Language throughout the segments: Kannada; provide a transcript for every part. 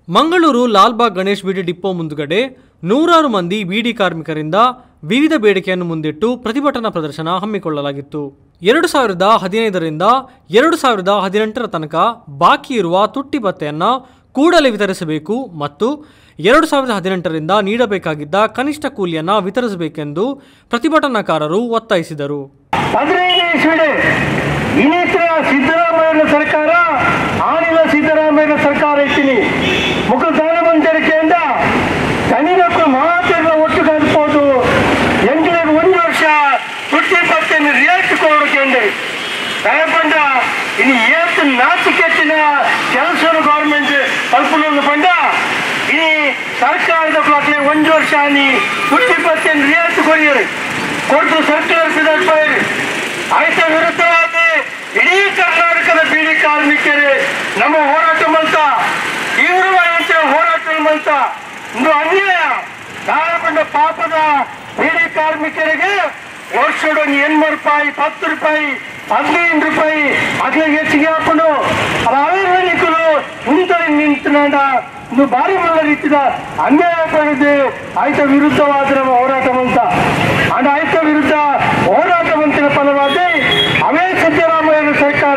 ಮಂಗಳೂರು ಲಾಲ್ಬಾಗ್ ಗಣೇಶ್ ಬೀಡಿ ಡಿಪೋ ಮುಂದುಗಡೆ ನೂರಾರು ಮಂದಿ ಬೀಡಿ ಕಾರ್ಮಿಕರಿಂದ ವಿವಿಧ ಬೇಡಿಕೆಯನ್ನು ಮುಂದಿಟ್ಟು ಪ್ರತಿಭಟನಾ ಪ್ರದರ್ಶನ ಹಮ್ಮಿಕೊಳ್ಳಲಾಗಿತ್ತು ಎರಡು ಸಾವಿರದ ಹದಿನೈದರಿಂದ ಎರಡು ಸಾವಿರದ ಹದಿನೆಂಟರ ತನಕ ಬಾಕಿ ಇರುವ ತುಟ್ಟಿ ಭತ್ತೆಯನ್ನು ಕೂಡಲೇ ವಿತರಿಸಬೇಕು ಮತ್ತು ಎರಡು ಸಾವಿರದ ಹದಿನೆಂಟರಿಂದ ನೀಡಬೇಕಾಗಿದ್ದ ಕನಿಷ್ಠ ಕೂಲಿಯನ್ನು ವಿತರಿಸಬೇಕೆಂದು ಪ್ರತಿಭಟನಾಕಾರರು ಒತ್ತಾಯಿಸಿದರು ಹದಿನೈದನೇ ಇಸ್ವಿಡೆ ಇನ್ನಿತರ ಸಿದ್ದರಾಮಯ್ಯನ ಸರ್ಕಾರ ಆಳಿನ ಸಿದ್ದರಾಮಯ್ಯನ ಸರ್ಕಾರ ಇರ್ತೀನಿ ಮುಖ ದಾನವಂತರಿಕೆಯಿಂದ ತನಿಗಕ್ಕೂ ಮಾತಿರುವ ಒಟ್ಟು ಕಲ್ಪೋದು ಎಂಟು ಒಂದು ವರ್ಷ ತುಟ್ಟಿ ಪತ್ತೆಯನ್ನು ರಿಯಾಯಿತಿ ಕೊಡೋಕೆ ದಯಪಂಡ ಇನ್ನು ಏತ್ತು ನಾಚಿಕೆಟ್ಟಿನ ಕೆಲಸ ಗೌರ್ಮೆಂಟ್ ಕಲ್ಪನನ್ನು ಪಂಡ ಈ ಸರ್ಕಾರದ ಬ್ಲಾಕ್ಲೆ ಒಂದು ವರ್ಷ ನೀ ತುಟ್ಟಿ ಪತ್ತೆಯನ್ನು ರಿಯಾಯಿತಿ ಕೊಡಿಯರು ಕೊಟ್ಟು ಸರ್ಕಾರ ಸಿದ್ಧಪಡಿ ಆಯ್ತ ವಿರುದ್ಧವಾಗಿ ಇಡೀ ಕರ್ನಾಟಕದ ಬೀಡಿ ಕಾರ್ಮಿಕರೇ ನಮ್ಮ ಹೋರಾಟ ಮಂತ ತೀವ್ರವಾದಂತಹ ಹೋರಾಟ ಮಂತ ಒಂದು ಅನ್ಯಾಯ ಗಾಯಗೊಂಡ ಪಾಪದ ಬೀಡಿ ಕಾರ್ಮಿಕರಿಗೆ ವರ್ಷದೊಂದು ಎಣ್ಮೂರು ರೂಪಾಯಿ ಪತ್ತು ರೂಪಾಯಿ ಹದಿನೈದು ರೂಪಾಯಿ ಅದೇ ಹೆಚ್ಚಿಗೆ ಹಾಕೊಂಡು ಅದು ಅವೇರ್ವನಿಕರು ನಿಂತರೆ ನಿಂತನಾಡ ಇನ್ನು ಭಾರಿ ಮಲ್ಲ ರೀತಿಯ ಅನ್ಯಾಯ ಪಡೆದು ಆಯ್ತ ವಿರುದ್ಧವಾದ ನಮ್ಮ ಹೋರಾಟ ಮಂತ ಅಂಡ್ ಆಯ್ತ ವಿರುದ್ಧ ಹೋರಾಟ ಮಂತ್ರಿನ ಫಲವಾಗಿ ಅವೇ ಸಿದ್ದರಾಮಯ್ಯನ ಸರ್ಕಾರ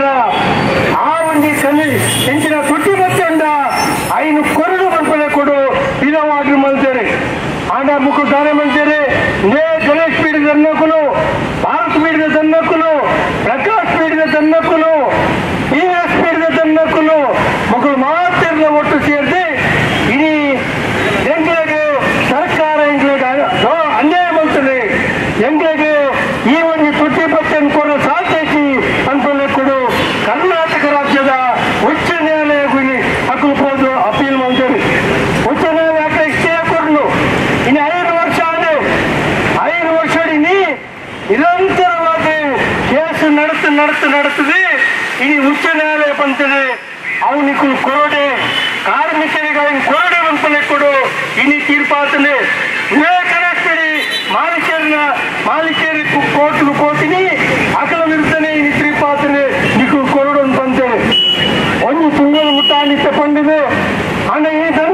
ಆ ಒಂದು ಕಲಿ ಹೆಂಚಿನ ತುಟ್ಟಿ ಬಚ್ಚಂಡ ಐನು ಕೊರಡು ಬಂಪನೆ ಕೊಡು ಇಲ್ಲವಾಗಿ ಮಂತೇರಿ ಆಂಡ ಮುಖ ದಾನೆ ಮಂತೇರಿ ನೇ ಗಣೇಶ್ ಪೀಡಿದ ತನ್ನಕುಲು ಭಾರತ್ ಪೀಡಿದ ತನ್ನಕುಲು ಪ್ರಕಾಶ್ ಪೀಡಿದ ತನ್ನಕುಲು ಟಿ ಎಸ್ ಪೀಡಿದ ತನ್ನಕುಲು ಮಕ್ಕಳು ಮಾತಿರದ ಒಟ್ಟು ಸೇರಿಸಿ ಇಡೀ ಎಂಗಳಿಗೆ ಸರ್ಕಾರ ಎಂಗಳಿಗೆ ಅನ್ಯಾಯ ಮಾಡ್ತದೆ ಎಂಗಳಿಗೆ ಈ ಒಂದು ತುಟ್ಟಿ ಪತ್ತೆಯನ್ನು ಕೊಡೋ ಸಾಧ್ಯತೆ ಅನ್ಕೊಳ್ಳೆ ಕೊಡು ಕರ್ನಾಟಕ ರಾಜ್ಯದ ಉಚ್ಚ ನ್ಯಾಯಾಲಯಕ್ಕೆ ಹಾಕಬಹುದು ಅಪೀಲ್ ಮಾಡ್ತಾರೆ ಉಚ್ಚ ನ್ಯಾಯಾಲಯಕ್ಕೆ ಇಷ್ಟೇ ಕೊಡಲು ಇನ್ನು ಐದು ವರ್ಷ ಆದ ಐದು ವರ್ಷ ನೀ ನಿರಂತರವಾಗಿ ಕೇಸು ನಡೆತು ನಡೆತು ನಡೆತದೆ ಇಡೀ ಉಚ್ಚ ನ್ಯಾಯಾಲಯ ಬಂತದೆ ಅವನಿಗೂ ಕೊರಡೆ ಕಾರ್ಮಿಕರಿಗೆ ಅವನು ಕೊರಡೆ ಬಂಪನೆ ಕೊಡು ಇನಿ ತೀರ್ಪಾತನೆ ವಿವೇಕನಸ್ಬಿಡಿ ಮಾಲಿಕೇರಿನ ಮಾಲಿಕೇರಿ ಕೋರ್ಟ್ಗೆ ಕೋಟಿನಿ ಅಕಲ ವಿರುದ್ಧನೇ ಇನಿ ತೀರ್ಪಾತನೆ ನಿಗೂ ಕೊರಡು ಅಂತ ಬಂತೇನೆ ಒಂದು ತಿಂಗಳು ಮುಟ್ಟಾಣಿತ ಪಂಡಿದೆ ಹಣ ಈ